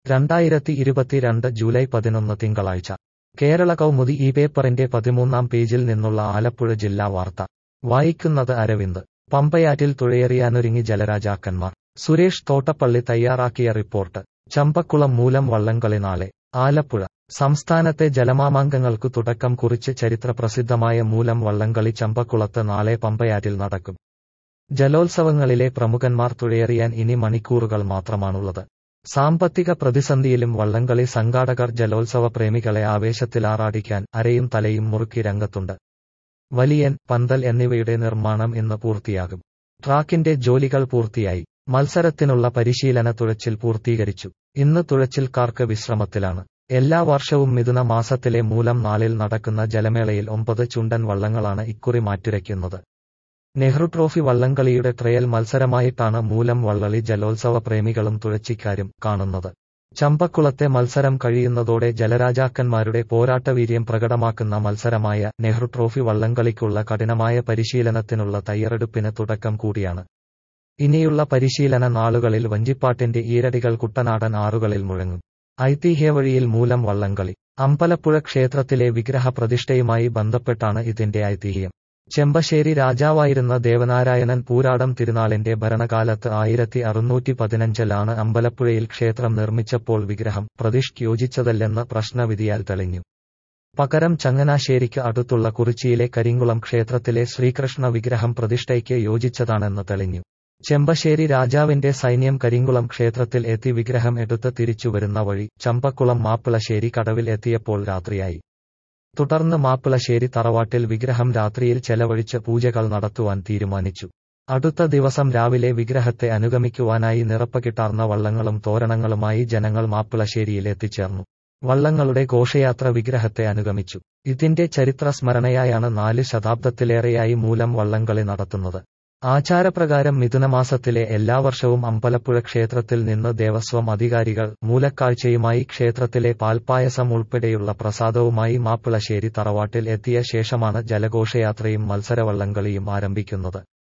രണ്ടായിരത്തി ഇരുപത്തിരണ്ട് ജൂലൈ പതിനൊന്ന് തിങ്കളാഴ്ച കേരള കൗമുദി ഈ പേപ്പറിന്റെ പതിമൂന്നാം പേജിൽ നിന്നുള്ള ആലപ്പുഴ ജില്ലാ വാർത്ത വായിക്കുന്നത് അരവിന്ദ് പമ്പയാറ്റിൽ തുഴയെറിയാനൊരുങ്ങി ജലരാജാക്കന്മാർ സുരേഷ് തോട്ടപ്പള്ളി തയ്യാറാക്കിയ റിപ്പോർട്ട് ചമ്പക്കുളം മൂലം വള്ളംകളി നാളെ ആലപ്പുഴ സംസ്ഥാനത്തെ ജലമാമാങ്കങ്ങൾക്കു തുടക്കം കുറിച്ച് ചരിത്ര പ്രസിദ്ധമായ മൂലം വള്ളംകളി ചമ്പക്കുളത്ത് നാളെ പമ്പയാറ്റിൽ നടക്കും ജലോത്സവങ്ങളിലെ പ്രമുഖന്മാർ തുഴയെറിയാൻ ഇനി മണിക്കൂറുകൾ മാത്രമാണുള്ളത് സാമ്പത്തിക പ്രതിസന്ധിയിലും വള്ളംകളി സംഘാടകർ ജലോത്സവ പ്രേമികളെ ആവേശത്തിലാറാടിക്കാൻ അരയും തലയും മുറുക്കി രംഗത്തുണ്ട് വലിയൻ പന്തൽ എന്നിവയുടെ നിർമ്മാണം ഇന്ന് പൂർത്തിയാകും ട്രാക്കിന്റെ ജോലികൾ പൂർത്തിയായി മത്സരത്തിനുള്ള പരിശീലന തുഴച്ചിൽ പൂർത്തീകരിച്ചു ഇന്ന് തുഴച്ചിൽക്കാർക്ക് വിശ്രമത്തിലാണ് എല്ലാ വർഷവും മിഥുന മാസത്തിലെ മൂലം നാളിൽ നടക്കുന്ന ജലമേളയിൽ ഒമ്പത് ചുണ്ടൻ വള്ളങ്ങളാണ് ഇക്കുറി മാറ്റുരയ്ക്കുന്നത് നെഹ്റു ട്രോഫി വള്ളംകളിയുടെ ട്രയൽ മത്സരമായിട്ടാണ് മൂലം വള്ളളി ജലോത്സവ പ്രേമികളും തുഴച്ചിക്കാരും കാണുന്നത് ചമ്പക്കുളത്തെ മത്സരം കഴിയുന്നതോടെ ജലരാജാക്കന്മാരുടെ പോരാട്ടവീര്യം പ്രകടമാക്കുന്ന മത്സരമായ നെഹ്റു ട്രോഫി വള്ളംകളിക്കുള്ള കഠിനമായ പരിശീലനത്തിനുള്ള തയ്യാറെടുപ്പിന് തുടക്കം കൂടിയാണ് ഇനിയുള്ള പരിശീലന നാളുകളിൽ വഞ്ചിപ്പാട്ടിന്റെ ഈരടികൾ കുട്ടനാടൻ ആറുകളിൽ മുഴങ്ങും ഐതിഹ്യവഴിയിൽ മൂലം വള്ളംകളി അമ്പലപ്പുഴ ക്ഷേത്രത്തിലെ വിഗ്രഹ പ്രതിഷ്ഠയുമായി ബന്ധപ്പെട്ടാണ് ഇതിന്റെ ഐതിഹ്യം ചെമ്പശ്ശേരി രാജാവായിരുന്ന ദേവനാരായണൻ പൂരാടം തിരുനാളിന്റെ ഭരണകാലത്ത് ആയിരത്തി അറുന്നൂറ്റി പതിനഞ്ചിലാണ് അമ്പലപ്പുഴയിൽ ക്ഷേത്രം നിർമ്മിച്ചപ്പോൾ വിഗ്രഹം പ്രതിഷ്ഠ യോജിച്ചതല്ലെന്ന് പ്രശ്നവിധിയാൽ തെളിഞ്ഞു പകരം ചങ്ങനാശ്ശേരിക്ക് അടുത്തുള്ള കുറിച്ചിയിലെ കരിങ്കുളം ക്ഷേത്രത്തിലെ ശ്രീകൃഷ്ണ വിഗ്രഹം പ്രതിഷ്ഠയ്ക്ക് യോജിച്ചതാണെന്ന് തെളിഞ്ഞു ചെമ്പശ്ശേരി രാജാവിന്റെ സൈന്യം കരിങ്കുളം ക്ഷേത്രത്തിൽ എത്തി വിഗ്രഹം എടുത്ത് തിരിച്ചുവരുന്ന വഴി ചമ്പക്കുളം മാപ്പിളശ്ശേരി കടവിൽ എത്തിയപ്പോൾ രാത്രിയായി തുടർന്ന് മാപ്പിളശ്ശേരി തറവാട്ടിൽ വിഗ്രഹം രാത്രിയിൽ ചെലവഴിച്ച് പൂജകൾ നടത്തുവാൻ തീരുമാനിച്ചു അടുത്ത ദിവസം രാവിലെ വിഗ്രഹത്തെ അനുഗമിക്കുവാനായി നിറപ്പകിട്ടാർന്ന വള്ളങ്ങളും തോരണങ്ങളുമായി ജനങ്ങൾ മാപ്പിളശ്ശേരിയിൽ എത്തിച്ചേർന്നു വള്ളങ്ങളുടെ ഘോഷയാത്ര വിഗ്രഹത്തെ അനുഗമിച്ചു ഇതിന്റെ ചരിത്ര സ്മരണയായാണ് നാല് ശതാബ്ദത്തിലേറെയായി മൂലം വള്ളംകളി നടത്തുന്നത് ആചാരപ്രകാരം മിഥുനമാസത്തിലെ എല്ലാ വർഷവും അമ്പലപ്പുഴ ക്ഷേത്രത്തിൽ നിന്ന് ദേവസ്വം അധികാരികൾ മൂലക്കാഴ്ചയുമായി ക്ഷേത്രത്തിലെ പാൽപ്പായസം ഉൾപ്പെടെയുള്ള പ്രസാദവുമായി മാപ്പിളശ്ശേരി തറവാട്ടിൽ എത്തിയ ശേഷമാണ് ജലഘോഷയാത്രയും മത്സരവള്ളംകളിയും ആരംഭിക്കുന്നത്